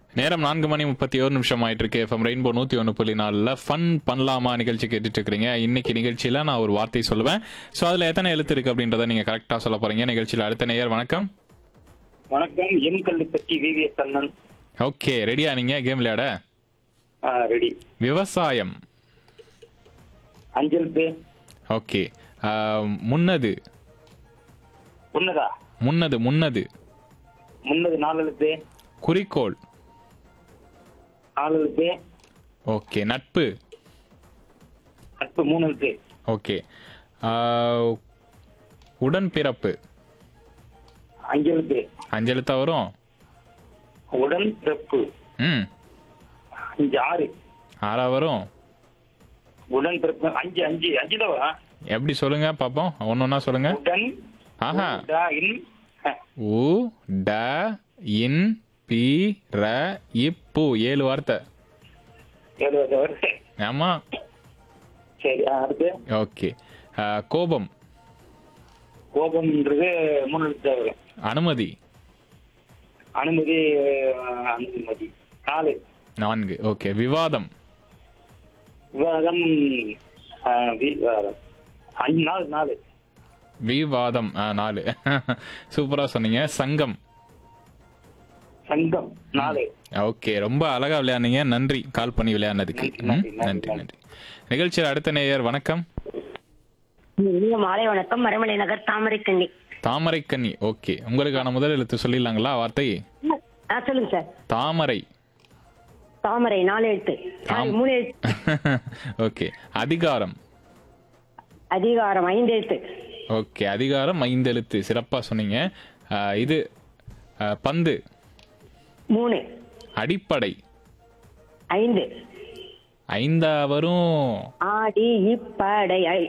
நேரம் நான்கு மணி முப்பத்தி ஒரு நிமிஷம் ஆயிட்டு இருக்கு எஃப்எம் ரெயின்போ நூத்தி ஒன்று புள்ளி நாலுல ஃபன் பண்ணலாமா நிகழ்ச்சி கேட்டுட்டு இருக்கிறீங்க இன்னைக்கு நிகழ்ச்சியில நான் ஒரு வார்த்தை சொல்லுவேன் ஸோ அதுல எத்தனை எழுத்து இருக்கு அப்படின்றத நீங்க கரெக்டா சொல்ல போறீங்க நிகழ்ச்சியில அடுத்த நேயர் வணக்கம் வணக்கம் எம் கல்லுப்பட்டி விவிஎஸ் அண்ணன் ஓகே ரெடியா நீங்க கேம் விளையாட ரெடி விவசாயம் அஞ்சல் பே ஓகே முன்னது உன்னதா முன்னது முன்னது முன்னது நாலு எழுத்து குறிக்கோள் நாலு எழுத்து ஓகே நட்பு நட்பு மூணு எழுத்து ஓகே உடன்பிறப்பு அஞ்சு எழுத்து அஞ்சு எழுத்தா வரும் உடன் பிறப்பு ம் அஞ்சு ஆறு ஆறா வரும் உடன் பிறப்பு அஞ்சு அஞ்சு அஞ்சு தான் எப்படி சொல்லுங்க பாப்போம் ஒன்னு ஒன்னா சொல்லுங்க உடன் ஆஹா உடா, இன், அ, உ ட இன் பி ர இப்பு ஏழு வார்த்தை ஏழு வருது வருது ஆமா சரி ஆ, அடுத்து ஓகே கோபம் கோபம்ன்றது மூணு எழுத்து வரும் அனுமதி அனுமதி அஹ், அனுமதி நாலு நான்கு ஓகே விவாதம் விவாதம் அஹ், விவாதம் அஞ்சு நாலு நாலு விவாதம் ஆ, நாலு சூப்பரா சொன்னீங்க சங்கம் சங்கம் நாலு ஓகே ரொம்ப அழகா விளையாடுனீங்க நன்றி கால் பண்ணி விளையாடினதுக்கு ம், நன்றி, நன்றி, நன்றி நன்றி நிகழ்ச்சியில் அடுத்த நேயர் வணக்கம் இனிய மாலை வணக்கம் மரமலை நகர் தாமரைக்கண்ணி தாமரை கன்னி ஓகே உங்களுக்கான முதல் எழுத்து சொல்லிடலாங்களா வார்த்தை ஆ சொல்லுங்க சார் தாமரை தாமரை நாலு எழுத்து சாரி, தாம்- மூணு எழுத்து ஓகே அதிகாரம் அதிகாரம் ஐந்து எழுத்து ஓகே அதிகாரம் ஐந்து எழுத்து சிறப்பா சொன்னீங்க ஆ, இது ஆ, பந்து மூணு அடிப்படை ஐந்து ஐந்தா வரும் ஆடி இப்படை ஐ-